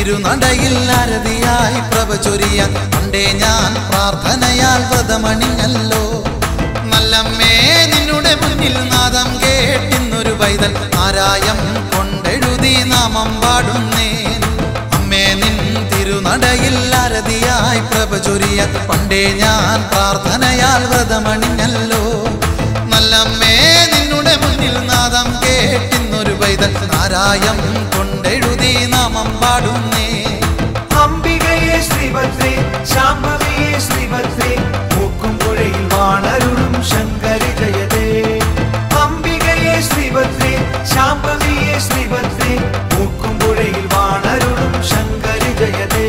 തിരുനടയിൽ അരതിയായി പ്രഭ ചൊരിയാൻ പണ്ടേ ഞാൻ പ്രാർത്ഥനയാൽ വ്രതമണിഞ്ഞല്ലോ നല്ലമ്മേ നിന്നുടെ മുന്നിൽ നാദം കേട്ടിന്നൊരു പൈതൽ ആരായം കൊണ്ടെഴുതി നാമം പാടുന്നേൻ അമ്മേ നിൻ തിരുനടയിൽ അരതിയായി പ്രഭ ചൊരിയാൻ പണ്ടേ ഞാൻ പ്രാർത്ഥനയാൽ വ്രതമണിഞ്ഞല്ലോ നല്ലമ്മേ നിന്നുടെ മുന്നിൽ നാദം കേട്ടിന്നൊരു പൈതൽ നാരായം കൊണ്ടെഴുതി നാമം പാടുന്നേ അംബികയെ ശ്രീഭദ്രേ ശാംഭവിയെ ശ്രീഭദ്രേ മൂക്കുംപുഴയിൽ വാണരുളും ശങ്കരി ജയതേ അംബികയെ ശ്രീഭദ്രേ ശാംഭവിയെ ശ്രീഭദ്രേ മൂക്കുംപുഴയിൽ വാണരുളും ശങ്കരി ജയതേ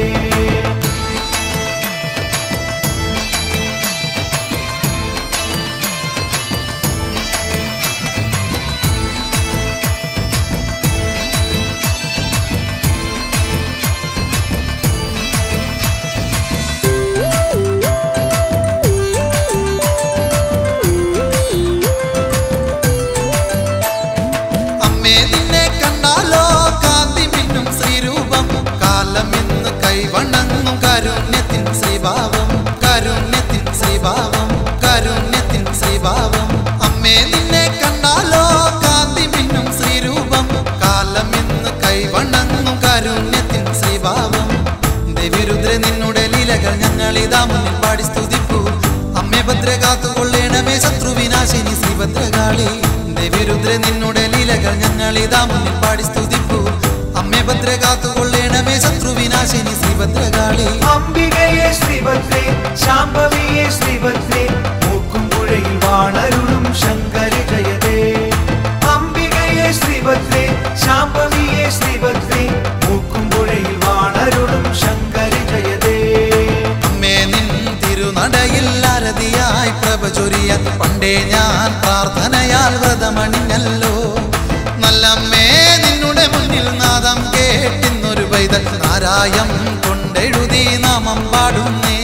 അമ്മേ നിന്നെ കണ്ടാലോ കാന്തി മിന്നും ശ്രീരൂപം കാലം ഇന്ന് കൈവണങ്ങും കാരുണ്യത്തിൻ ശ്രീഭാവം കാരുണ്യത്തിൻ ശ്രീഭാവം കാരുണ്യത്തിൻ ശ്രീഭാവം അമ്മേ നിന്നെ കണ്ടാലോ കാന്തി മിന്നും ശ്രീരൂപം കാലം ഇന്ന് കൈവണങ്ങും കാരുണ്യത്തിൻ ശ്രീഭാവം ദേവിരുദ്ര നിന്നുടെ ലീലകൾ ഞങ്ങൾ ഇതാ മുന്നിൽ പാടി സ്തുതിപ്പൂ അമ്മേ ഭദ്ര കാത്തുകൊള്ളേണമേ ശത്രുവിനാശിനി ശ്രീഭദ്രകാളി ദേവിരുദ്ര നിന്നുടെ ലീലകൾ ഞങ്ങൾ ഇതാ മുന്നിൽ പാടി സ്തുതിപ്പൂ അമ്മേ ഭദ്ര കാത്തുകൊള്ളേണമേ ശത്രുവിനാശിനി ശ്രീഭദ്രകാളി അംബികയെ ശ്രീഭദ്രേ ശാംഭവിയെ ശ്രീഭദ്രേ മൂക്കുംപുഴയിൽ വാണരുളും ശങ്കരി ജയതേ അംബികയെ ശ്രീഭദ്രേ ശാംഭവിയെ ശ്രീഭദ്രേ മൂക്കുംപുഴയിൽ വാണരുളും ശങ്കരി ജയതേ അമ്മേ നിൻ തിരുനടയിൽ അരതിയായി പ്രഭ ചൊരിയാൻ പണ്ടേ ഞാൻ പ്രാർത്ഥനയാൽ വ്രതമണിഞ്ഞല്ലോ നല്ലമ്മേ നിന്നുടെ മുന്നിൽ നാദം കേട്ടിന്നൊരു പൈതൽ നാരായം കൊണ്ടെഴുതി നാമം പാടുന്നേ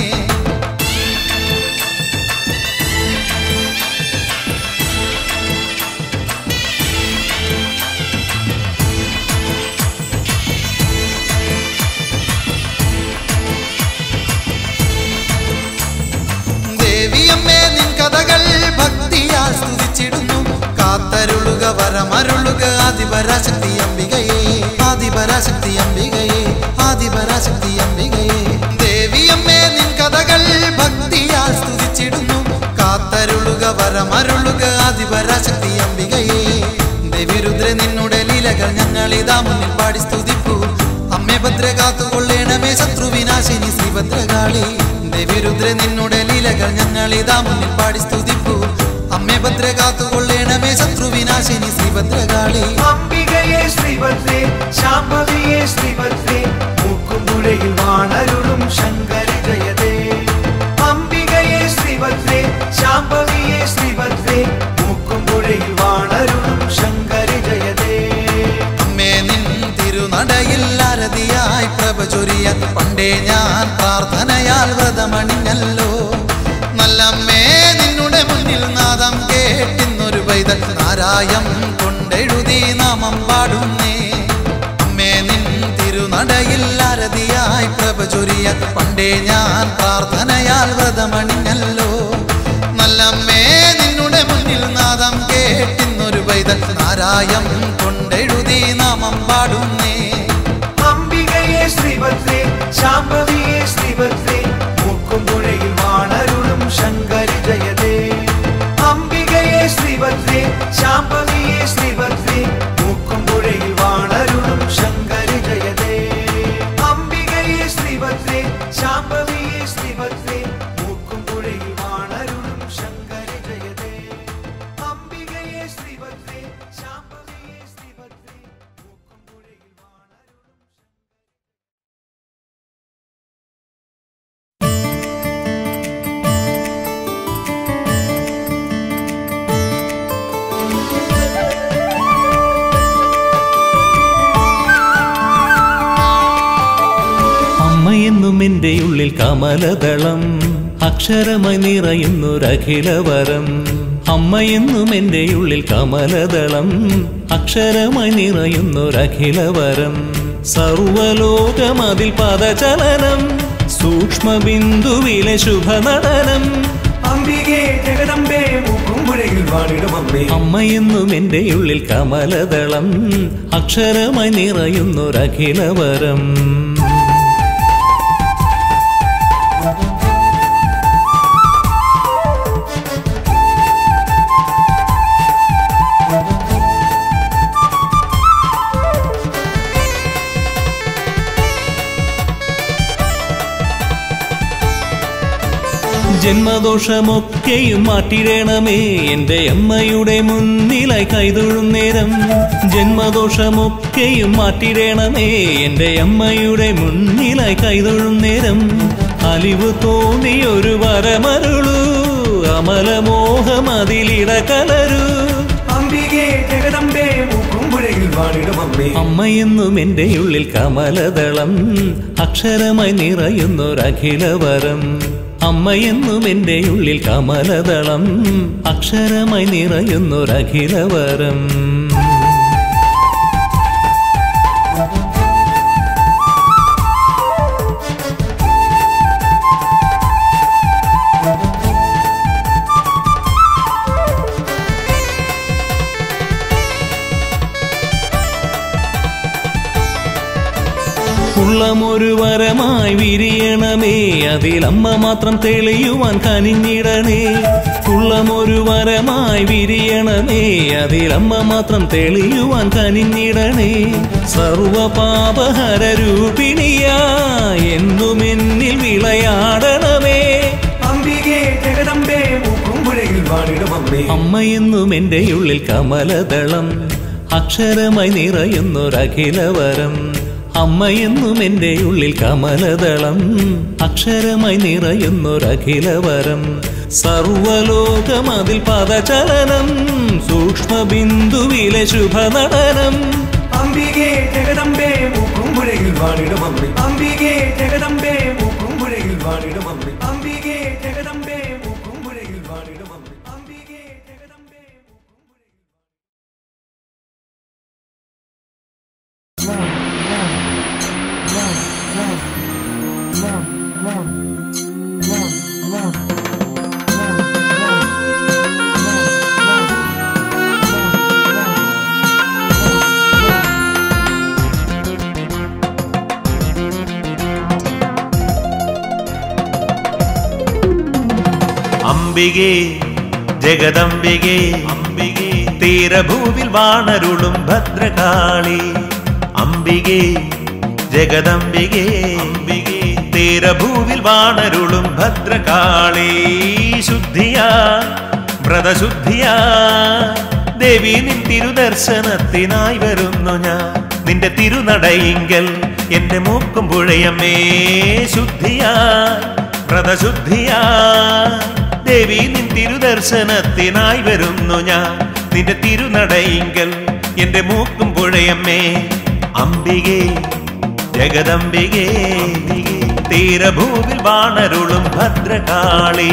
ദേവിയമ്മേ നിൻ കഥകൾ ഭക്തിയാൽ സ്തുതിച്ചിടുന്നു കാത്തരുളുക വരമരുളുക ആദിപരാശക്തി അംബികയെ ആദിപരാശക്തി അംബികയെ ആദിപരാശക്തി അംബികയെ ദേവിയമ്മേ നിൻ കഥകൾ ഭക്തിയാൽ സ്തുതിച്ചിടുന്നു കാത്തരുളുക വരമരുളുക ആദിപരാശക്തി അംബികയെ ദേവിരുദ്ര നിന്നുടെ ലീലകൾ ഞങ്ങൾ ഇതാ മുന്നിൽ പാടി സ്തുതിപ്പൂ അമ്മേ ഭദ്ര കാത്തുകൊള്ളേണമേ ശത്രുവിനാശിനി ശ്രീഭദ്രകാളി ദേവിരുദ്ര നിന്നുടെ ലീലകൾ ഞങ്ങൾ ഇതാ മുന്നിൽ പാടി സ്തുതിപ്പൂ അമ്മേ ഭദ്ര കാത്തുകൊള്ളേണമേ ശത്രുവിനാശിനി ശ്രീഭദ്രകാളി അംബികയെ ശ്രീഭദ്രേ ശാംഭവിയെ ശ്രീഭദ്രേ മൂക്കുംപുഴയിൽ വാണരുളും ശങ്കരി ജയതേ അംബികയെ ശ്രീഭദ്രേ ശാംഭവിയെ ശ്രീഭദ്രേ മൂക്കുംപുഴയിൽ വാണരുളും ശങ്കരി ജയതേ അമ്മേ നിൻ തിരുനടയിൽ അരതിയായി പ്രഭ ചൊരിയാൻ പണ്ടേ ഞാൻ പ്രാർത്ഥനയാൽ വ്രതമണിഞ്ഞല്ലോ നല്ലമ്മേ നിന്നുടെ മുന്നിൽ നാദം കേട്ടിന്നൊരു പൈതൽ നാരായം കൊണ്ടെഴുതി നാമം പാടുന്നേ അമ്മേ നിൻ തിരുനടയിൽ അരതിയായി പ്രഭ ചൊരിയാൻ പണ്ടേ ഞാൻ പ്രാർത്ഥനയാൽ വ്രതമണിഞ്ഞല്ലോ നല്ലമ്മേ നിന്നുടെ മുന്നിൽ നാദം കേട്ടിന്നൊരു പൈതൽ നാരായം കൊണ്ടെഴുതി നാമം പാടുന്നേ അംബികയെ ശ്രീഭദ്രേ ശാംഭവിയെ ശ്രീഭദ്രേ മൂക്കുംപുഴയിൽ വാണരുളും ശങ്കരി ജയതേ അംബികയെ ശ്രീഭദ്രേ ശാംഭവിയെ ശ്രീഭദ്രേ മൂക്കുംപുഴയിൽ വാണരുളും ശങ്കരി ജയതേ അംബികയെ ശ്രീഭദ്രേ ശാംഭവിയെ ശ്രീഭദ്രേ മൂക്കുംപുഴയിൽ വാണരുളും ശങ്കരി ജയതേ അംബികയെ ശ്രീഭദ്രേ ശാംഭവിയെ ശ്രീഭദ്രേ മൂക്കുംപുഴയിൽ വാണരുളും അമ്മയെന്നും എൻ്റെ ഉള്ളിൽ കമലദളം അക്ഷരമായി നിറയുന്നൊരഖിലവരം അമ്മയെന്നും എൻ്റെ ഉള്ളിൽ കമലദളം അക്ഷരമായി നിറയുന്നൊരഖിലവരം സർവലോകമതിൽ പദചലനം സൂക്ഷ്മബിന്ദുവിലെ ശുഭനടനം അംബികേ ജഗദമ്പേ മുക്കുംപുഴയിൽ വാണിടും അമ്മേ അമ്മയെന്നും എൻ്റെ ഉള്ളിൽ കമലദളം അക്ഷരമായി നിറയുന്നൊരഖിലവരം ജന്മദോഷമൊക്കെയും മാറ്റിടണമേ എൻ്റെ അമ്മയുടെ മുന്നിലായി കൈതൊഴും നേരം ജന്മദോഷമൊക്കെയും മാറ്റിടണമേ എൻ്റെ അമ്മയുടെ മുന്നിലായി കൈതൊഴും നേരം അലിവ് തോന്നിയൊരു വരമരുളൂ അമലമോഹം അതിലിട കലരൂ അംബികേ ജഗദമ്പേ മുക്കുംപുഴയിൽ വാണിടും അമ്മേ അമ്മയെന്നും എൻ്റെ ഉള്ളിൽ കമലദളം അക്ഷരമായി നിറയുന്നൊരഖിലവരം അമ്മയെന്നും എൻ്റെ ഉള്ളിൽ കമലദളം അക്ഷരമായി നിറയുന്നൊരഖിലവരം ഉള്ളമൊരു വരമായി വിരിയണമേ അതിൽ അമ്മ മാത്രം തെളിയുവാൻ കനിഞ്ഞിടണേ ഉള്ളമൊരു വരമായി വിരിയണമേ അതിൽ അമ്മ മാത്രം തെളിയുവാൻ കനിഞ്ഞിടണേ സർവപാപഹര രൂപിണിയാ എന്നും എന്നിൽ വിളയാടണമേ അംബികേ ജഗദമ്പേ മുക്കുംപുഴയിൽ വാണിടും അമ്മേ അമ്മയെന്നും എൻ്റെ ഉള്ളിൽ കമലദളം അക്ഷരമായി നിറയുന്നൊരഖിലവരം അമ്മയെന്നും എൻ്റെ ഉള്ളിൽ കമലദളം അക്ഷരമായി നിറയുന്നൊരഖിലവരം സർവലോകമതിൽ പദചലനം സൂക്ഷ്മബിന്ദുവിലെ ശുഭനടനം അംബികേ ജഗദമ്പേ മുക്കുംപുഴയിൽ വാണിടും അമ്മേ അംബികേ ജഗദമ്പേ മുക്കുംപുഴയിൽ വാണിടും അമ്മേ അംബികേ ജഗദമ്പേ മുക്കുംപുഴയിൽ വാണിടും അമ്മേ അംബികേ ജഗദമ്പേ മുക്കുംപുഴയിൽ അംബികേ ജഗദംബികേ അംബികേ തീരഭൂവിൽ വാണരുളും ഭദ്രകാളി അംബികേ ജഗദംബികേ അംബികേ തീരഭൂവിൽ വാണരുളും ഭദ്രകാളി ശുദ്ധിയാ വ്രതശുദ്ധിയാ ദേവി നിൻ തിരുദർശനത്തിനായി വരുന്നു ഞാൻ നിന്റെ തിരുനടയിങ്കൽ എന്റെ മൂക്കും പുഴയമ്മേ ശുദ്ധിയാ വ്രതശുദ്ധിയാ ദേവി നിൻ തിരുദർശനത്തിനായി വരുന്നു ഞാൻ നിന്റെ തിരുനടയിങ്കൽ എന്റെ മൂക്കും പുഴയമ്മേ അംബികേ ജഗദംബികേ തീരഭൂവിൽ വാണരുളും ഭദ്രകാളി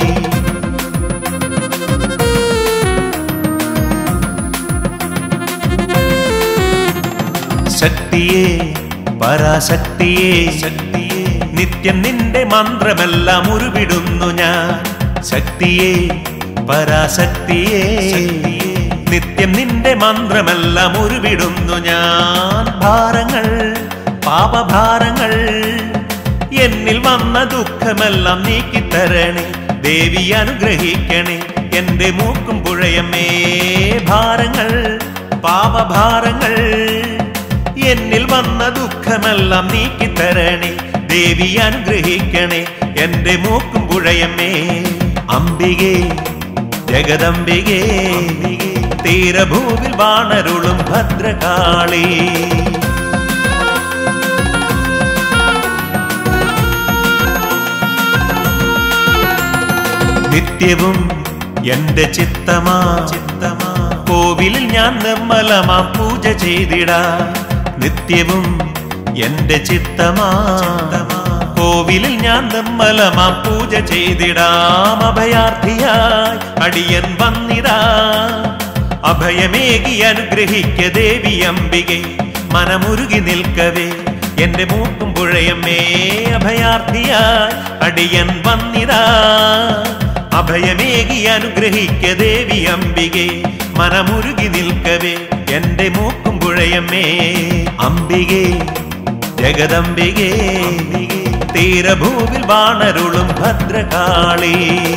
ശക്തിയേ പരാശക്തിയേ ശക്തിയേ നിത്യം നിന്റെ മന്ത്രമെല്ലാം ഉരുവിടുന്നു ഞാൻ ശക്തിയേ പരാശക്തിയേ നിത്യം നിന്റെ മന്ത്രമെല്ലാം ഉരുവിടുന്നു ഞാൻ ഭാരങ്ങൾ പാപഭാരങ്ങൾ എന്നിൽ വന്ന ദുഃഖമെല്ലാം നീക്കിത്തരണേ ദേവി അനുഗ്രഹിക്കണേ എന്റെ മൂക്കും പുഴയമ്മേ ഭാരങ്ങൾ പാപഭാരങ്ങൾ എന്നിൽ വന്ന ദുഃഖമെല്ലാം നീക്കിത്തരണേ ദേവി അനുഗ്രഹിക്കണേ എന്റെ മൂക്കും പുഴയമ്മേ അംബികേ ജഗദംബികേ തീരഭൂവിൽ വാണരുളും ഭദ്രകാളി നിത്യവും എന്റെ ചിത്തമാ ചിത്തമാ കോവിലിൽ ഞാൻ നിർമ്മലമാം പൂജ ചെയ്തിടാ നിത്യവും എന്റെ ചിത്തമാ കോവിലിൽ ഞാൻ നിർമ്മലമാം പൂജ ചെയ്തിടാം അഭയാർത്ഥിയായി അടിയൻ വന്നിടാ അഭയമേകി അനുഗ്രഹിക്ക ദേവി അംബികെ മനമുരുകി നിൽക്കവേ എന്റെ മൂക്കും പുഴയമ്മേ അഭയാർത്ഥിയായി അടിയൻ വന്നിതാ അഭയമേകി അനുഗ്രഹിക്ക ദേവി അംബികെ മനമുരുകി നിൽക്കവേ എന്റെ മൂക്കും പുഴയമ്മേ അംബികെ ജഗദംബികെ തീരഭൂവിൽ വാണരുളും ഭദ്രകാളി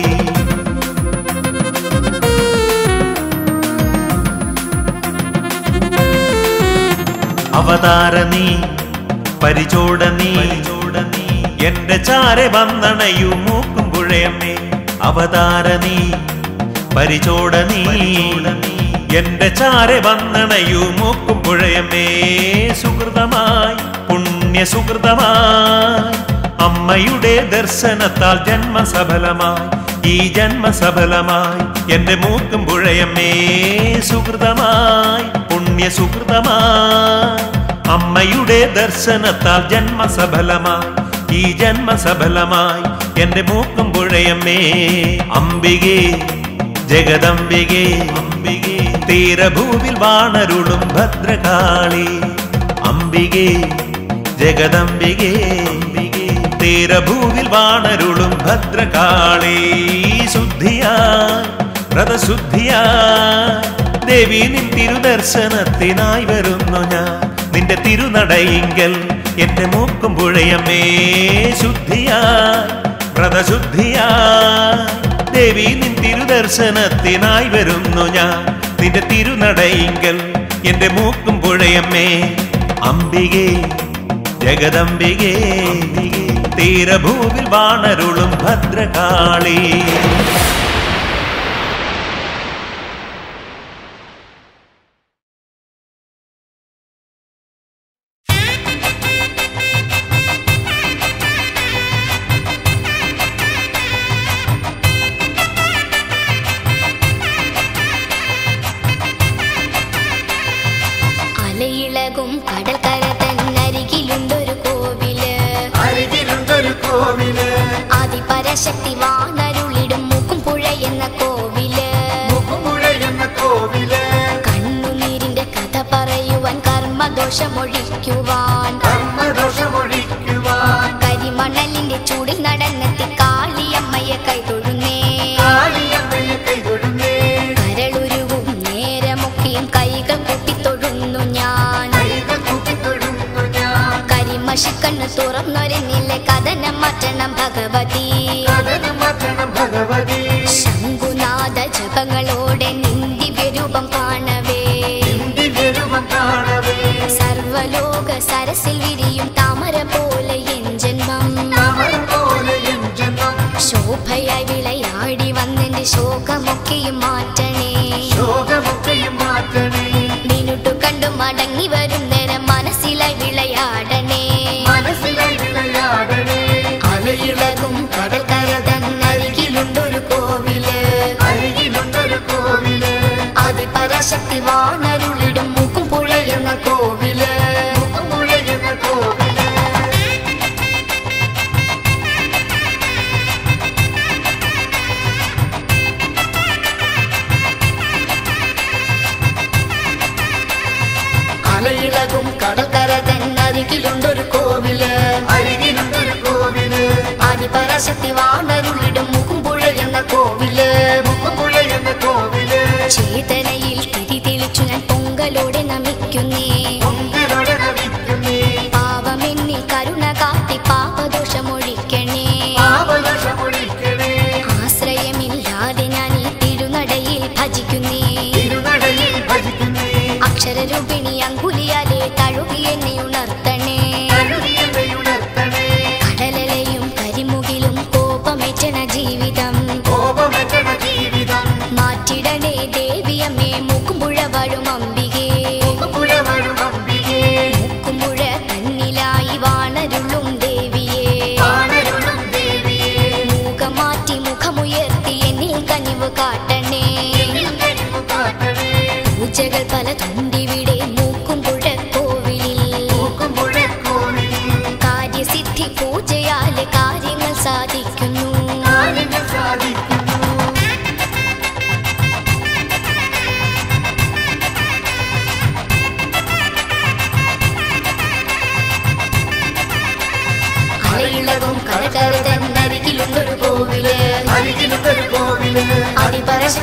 അവതാര നീ പരിചോട നീ എന്റെ ചാരെ വന്നണയു മൂക്കും പുഴയമ്മേ അവതാര നീ പരിചോട നീ എന്റെ ചാരെ വന്നണയു മൂക്കും പുഴയമ്മേ സുഹൃതമായി പുണ്യ സുഹൃതമായി അമ്മയുടെ ദർശനത്താൽ ജന്മസഫലമായി ഈ ജന്മസഫലമായി എന്റെ മൂക്കും പുഴയമ്മേ സുഹൃതമായി പുണ്യ സുഹൃതമായി അമ്മയുടെ ദർശനത്താൽ ജന്മസഫലമായി ഈ ജന്മസഫലമായി എന്റെ മൂക്കും പുഴയമ്മേ അംബികേ ജഗദംബികേ അംബികേ തീരഭൂവിൽ വാണരുളും ഭദ്രകാളി അംബികേ ജഗദംബികേ അംബികേ തീരഭൂവിൽ വാണരുളും ഭദ്രകാളി ശുദ്ധിയായി വ്രതശുദ്ധിയായി ദേവി നിൻ തിരുദർശനത്തിനായി വരുന്നു ഞാൻ നിന്റെ തിരുനടയിങ്കൽ എന്റെ മൂക്കും പുഴയമ്മേ ശുദ്ധിയായി വ്രതശുദ്ധിയായി ദേവി നിൻ തിരുദർശനത്തിനായി വരുന്നു ഞാൻ നിന്റെ തിരുനടയിങ്കൽ എന്റെ മൂക്കും പുഴയമ്മേ അംബികേ ജഗദംബികേ തീരഭൂവിൽ വാണരുളും ഭദ്രകാളി അലയിളകും കടൽക്കര തന്നരികിലുണ്ടൊരു കോവില് അരികിലുണ്ടൊരു കോവില് ആദിപരശക്തി വാണരുളിടും മുക്കും പുഴ എന്ന കോവില് മുക്കുമുഴ എന്ന കോവില് കണ്ണുനീരിന്റെ കഥ പറയുവാൻ കർമ്മദോഷമൊഴിക്കുവാൻ കർമ്മദോഷമൊഴിക്കുവാൻ കരിമണലിന്റെ ചൂടിൽ നടന്നെത്തി കാളിയമ്മയെ കൈതൊഴുന്നേ കാളിയമ്മയെ കൈതൊടുന്നേ കരളുരുവും നേരമൊക്കെയും കൈകൾ കൂട്ടിത്തൊഴുന്നു ഞാൻ കൈകൾ കൂട്ടിത്തൊഴുന്നു ഞാൻ കരിമഷിക്കണ്ണ് തുറന്നൊരെന്നിലെ കഥനം മാറ്റണം ഭഗവതി കഥനം മാറ്റണം ഭഗവതി ശംഖുനാഥ ജപങ്ങളോടെ നിന്ദി രൂപം കാണവേ ദിവ്യരൂപം കാണവേ സർവലോക സരസിൽ വിരിയും താമര പോലെ എൻ ജന്മം താമര പോലെ എൻ ജന്മം ശോഭയായി വിളയാടി വന്നെന്റെ ശോകമൊക്കെയും മാറ്റണേ ശോകമൊക്കെയും മാറ്റണേ മിനുട്ടു കണ്ടു മടങ്ങി വരും നേരം മനസ്സിലായി വിളയാടണേ മനസ്സിലായി വിളയാടണേ അലയിളകും കടൽക്കര തന്നരികിലുണ്ടൊരു കോവില് അരികിലുണ്ടൊരു കോവില് അതിപരശക്തി വാണരുളിടും മുക്കും പുഴ എന്ന കോവില് മുക്കുമുഴ എന്ന കോവില് അലയിളകും കടൽക്കര തന്നരികിലുണ്ടൊരു കോവില് അരികിലുണ്ടൊരു കോവില് ആദിപരാശക്തി വാണരുളിടും മുക്കുംപുഴ എന്ന കോവില് മുക്കുമുഴ എന്ന കോവില് ചേതനയിൽ തിരി തെളിച്ചു ഞാൻ പൊങ്കലോടെ നമിക്കുന്നേ പൊങ്കിലൊടെ നമിക്കുന്നേ പാവമെന്നിൽ കരുണ കാട്ടി പാപദോഷമൊഴിക്കണേ പാപദോഷമൊഴിക്കണേ ആശ്രയമില്ലാതെ ഞാൻ ഈ തിരുനടയിൽ ഭജിക്കുന്നേ തിരുനടയിൽ ഭജിക്കുന്നേ അക്ഷരരൂപിണി അങ്കുലിയാലെ തഴുകി എന്നെ ഉണർത്തണേ കഴുകിയെന്നെ ഉണർത്തണേ കടലലയും കരിമുകിലും കോപമേറ്റണ ജീവിതം കോപമെറ്റണ ജീവിതം മാറ്റിടണേ ദേവിയമ്മേ മുക്കുമ്പുഴ വഴും അമ്പികേ മുക്കുമുഴ വരും അമ്പികേ മുക്കുമ്പുഴ തന്നിലായി വാണരുളും ദേവിയേ കാണരുളും ദേവിയേ മുഖം മാറ്റി മുഖമുയർത്തി എന്നിൽ കനിവ് കാട്ടണേ എന്നിൽ കനിവ് കാട്ടണേ പൂജകൾ പലതുണ്ടിവിടെ മൂക്കുംപുഴ കോവിലിൽ മുക്കുമുഴ കോവിലിൽ കാര്യസിദ്ധി പൂജയാലെ കാര്യങ്ങൾ സാധിക്കുന്നു കാര്യങ്ങൾ സാധിക്കുന്നു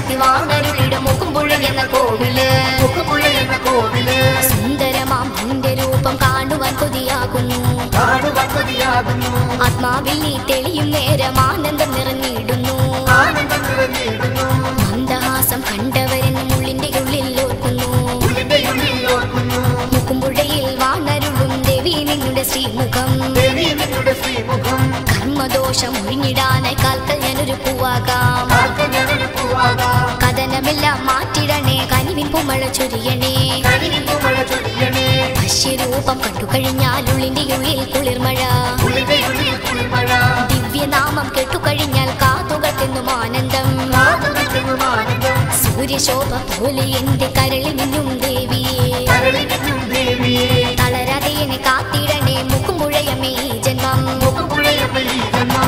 പരശക്തി വാണരുടെ മുക്കുമ്പുഴ എന്ന കോവില് മുക്കുപുഴ എന്ന കോവില് സുന്ദരമാം നിന്റെ രൂപം കാണുവാൻ കൊതിയാകുന്നു കാണുവാൻ കൊതിയാകുന്നു ആത്മാവിൽ നീ തെളിയും നേരം ആനന്ദം നിറഞ്ഞിടുന്നു ആനന്ദം നിറഞ്ഞിടുന്നു മന്ദഹാസം കണ്ടവരെന്നും ഉള്ളിന്റെ ഉള്ളിൽ ഓർക്കുന്നു ഉള്ളിന്റെ ഉള്ളിൽ ഓർക്കുന്നു മുക്കുമ്പുഴയിൽ വാണരുളും ദേവി നിന്നുടെ ശ്രീമുഖം ദേവി നിങ്ങളുടെ ശ്രീമുഖം കർമ്മദോഷം ഒഴിഞ്ഞിടാനായി കാൽക്കൽ ഞാനൊരു പൂവാകാം കാൽക്കൽ ഞാനൊരു പൂവാകാം കഥനമെല്ലാം മാറ്റിടണേ കനിവിൻ പൂമഴ ചൊരിയണേ കരിവിൻ മഴ ചൊരിയണേ വശ്യരൂപം കണ്ടു കഴിഞ്ഞാൽ ഉള്ളിന്റെ ഉള്ളിൽ കുളിർമഴ ഉള്ളിന്റെ ഉള്ളിൽ കുളിർമഴ ദിവ്യനാമം കേട്ടുകഴിഞ്ഞാൽ കാതുകൾക്കെന്നും ആനന്ദം കാതുകൾക്കെന്നും ആനന്ദം സൂര്യശോഭ പോലെ എന്റെ കരളിൽ നിന്നും ദേവിയെ കരളിൽ നിന്നും ദേവിയെ തളരാതെ എന്നെ കാത്തിടണേ മുക്കുമുഴയമേ ഈ ജന്മം മുക്കുപുഴയമ്മ ഈ ജന്മം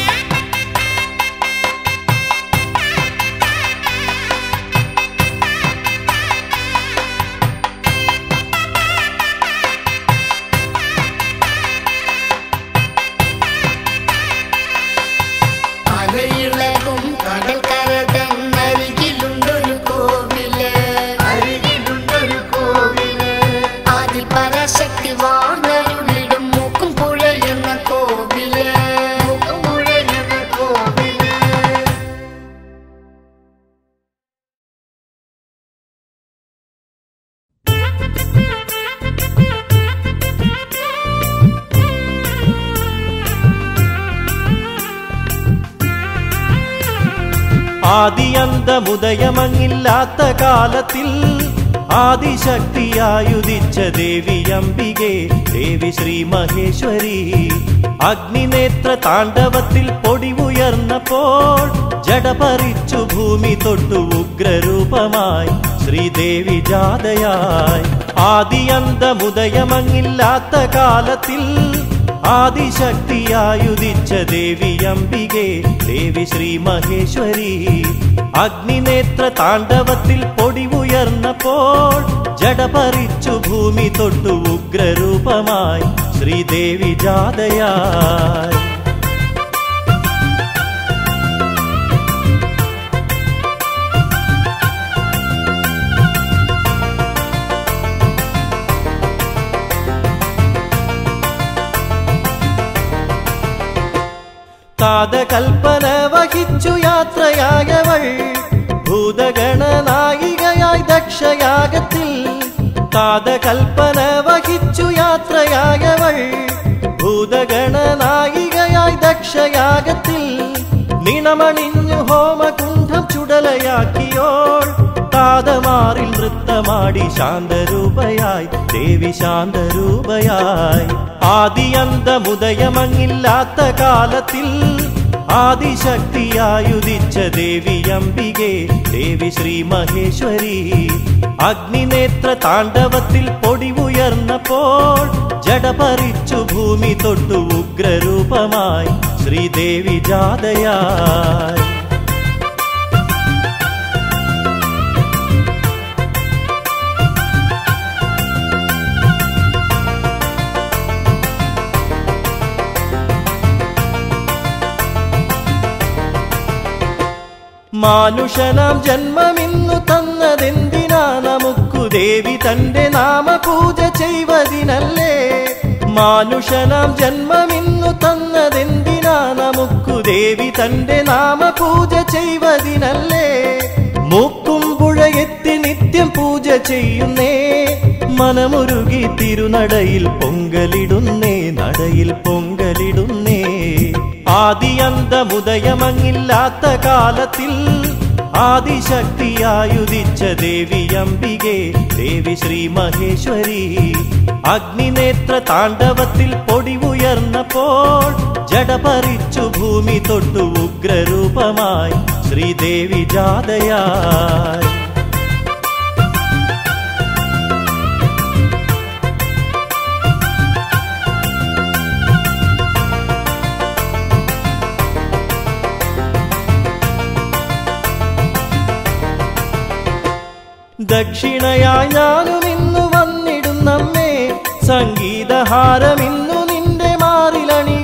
അലയിളകും കടൽക്കര തന്നരികിലുണ്ടൊരു കോവില് അരികിലുണ്ടൊരു കോവില് ആദിപരാശക്തി വാണരുളിടും മൂക്കും പുഴ എന്ന കോവില് മുക്കുപുഴ എന്ന കോവില് ആദിയന്തമുദയമങ്ങില്ലാത്ത കാലത്തിൽ ആദിശക്തിയായുദിച്ച ദേവി അംബികെ ദേവി ശ്രീ മഹേശ്വരി അഗ്നിനേത്ര താണ്ഡവത്തിൽ പൊടിവുയർന്നപ്പോൾ ജഡപറിച്ചു ഭൂമി തൊട്ടു ഉഗ്രരൂപമായി ശ്രീദേവി ജാതയായി ആദിയന്തമുദയമങ്ങില്ലാത്ത കാലത്തിൽ ആദിശക്തിയായുദിച്ച ദേവി അംബികെ ദേവി ശ്രീ മഹേശ്വരി അഗ്നിനേത്ര താണ്ഡവത്തിൽ പൊടിവുയർന്നപ്പോൾ ജഡപറിച്ചു ഭൂമി തൊട്ടു ഉഗ്രരൂപമായി ശ്രീദേവി ജാതയായി താതകൽപ്പന വഹിച്ചു യാത്രയായവൾ ഭൂതഗണ നായികയായി ദക്ഷയാഗത്തിൽ താതകൽപ്പന വഹിച്ചു യാത്രയായവൾ ഭൂതഗണ നായികയായി ദക്ഷയാഗത്തിൽ നിണമണിഞ്ഞു ഹോമകുണ്ഠം ചുടലയാക്കിയോൾ താതമാറിൽ നൃത്തമാടി ശാന്തരൂപയായി ദേവി ശാന്തരൂപയായി ആദിയന്തമുദയമങ്ങില്ലാത്ത കാലത്തിൽ ആദിശക്തിയായുദിച്ച ദേവി അംബികെ ദേവി ശ്രീ മഹേശ്വരി അഗ്നിനേത്ര താണ്ഡവത്തിൽ പൊടിവുയർന്നപ്പോൾ ജഡപറിച്ചു ഭൂമി തൊട്ടു ഉഗ്രരൂപമായി ശ്രീദേവി ജാതയായി മാനുഷനാം ജന്മമിന്നു തന്നതെന്തിനാ നമുക്കു ദേവി തന്റെ നാമപൂജ ചെയ്വതിനല്ലേ മാനുഷനാം ജന്മമിന്നു തന്നതെന്തിനാ നമുക്കു ദേവി തന്റെ നാമപൂജ ചെയ്വതിനല്ലേ മൂക്കുംപുഴ എത്തി നിത്യം പൂജ ചെയ്യുന്നേ മനമുരുകി തിരുനടയിൽ പൊങ്കലിടുന്നേ നടയിൽ പൊങ്കലിടുന്നേ ആദിയന്തമുദയമങ്ങില്ലാത്ത കാലത്തിൽ ആദിശക്തിയായുദിച്ച ദേവി അംബികെ ദേവി ശ്രീ മഹേശ്വരി അഗ്നിനേത്ര താണ്ഡവത്തിൽ പൊടിവുയർന്നപ്പോൾ ജഡപറിച്ചു ഭൂമി തൊട്ടു ഉഗ്രരൂപമായി ശ്രീദേവി ജാതയായി ദക്ഷിണയായി ഞാനും ഇന്നു വന്നിടുന്നമ്മേ സംഗീതഹാരം ഇന്നു നിന്റെ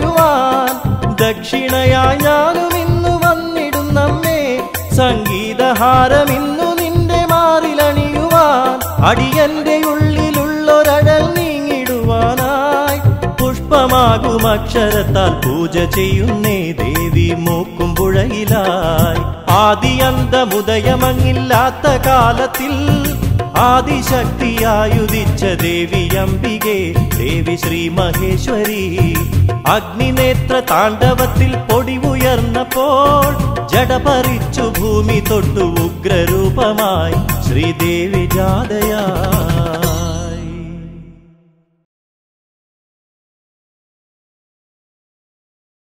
മാറിലണിയുവാൻ ദക്ഷിണയായി ഞാനും ഇന്നു വന്നിടുന്നമ്മേ സംഗീത സംഗീതഹാരമിന്നു നിന്റെ മാറിലണിയുവാൻ അടിയന്റെ ഉള്ളിലുള്ളൊരഴൽ നീങ്ങിടുവാനായി പുഷ്പമാകും അക്ഷരത്താൽ പൂജ ചെയ്യുന്നേ ദേവി മൂക്കും പുഴയിലായി ആദിയന്തമുദയമങ്ങില്ലാത്ത കാലത്തിൽ ആദിശക്തിയായുദിച്ച ദേവി അംബികെ ദേവി ശ്രീ മഹേശ്വരി അഗ്നിനേത്ര താണ്ഡവത്തിൽ പൊടി ഉയർന്നപ്പോൾ ജടപറിച്ചു ഭൂമി തൊട്ടു ഉഗ്രരൂപമായി ശ്രീദേവി ജാതയാ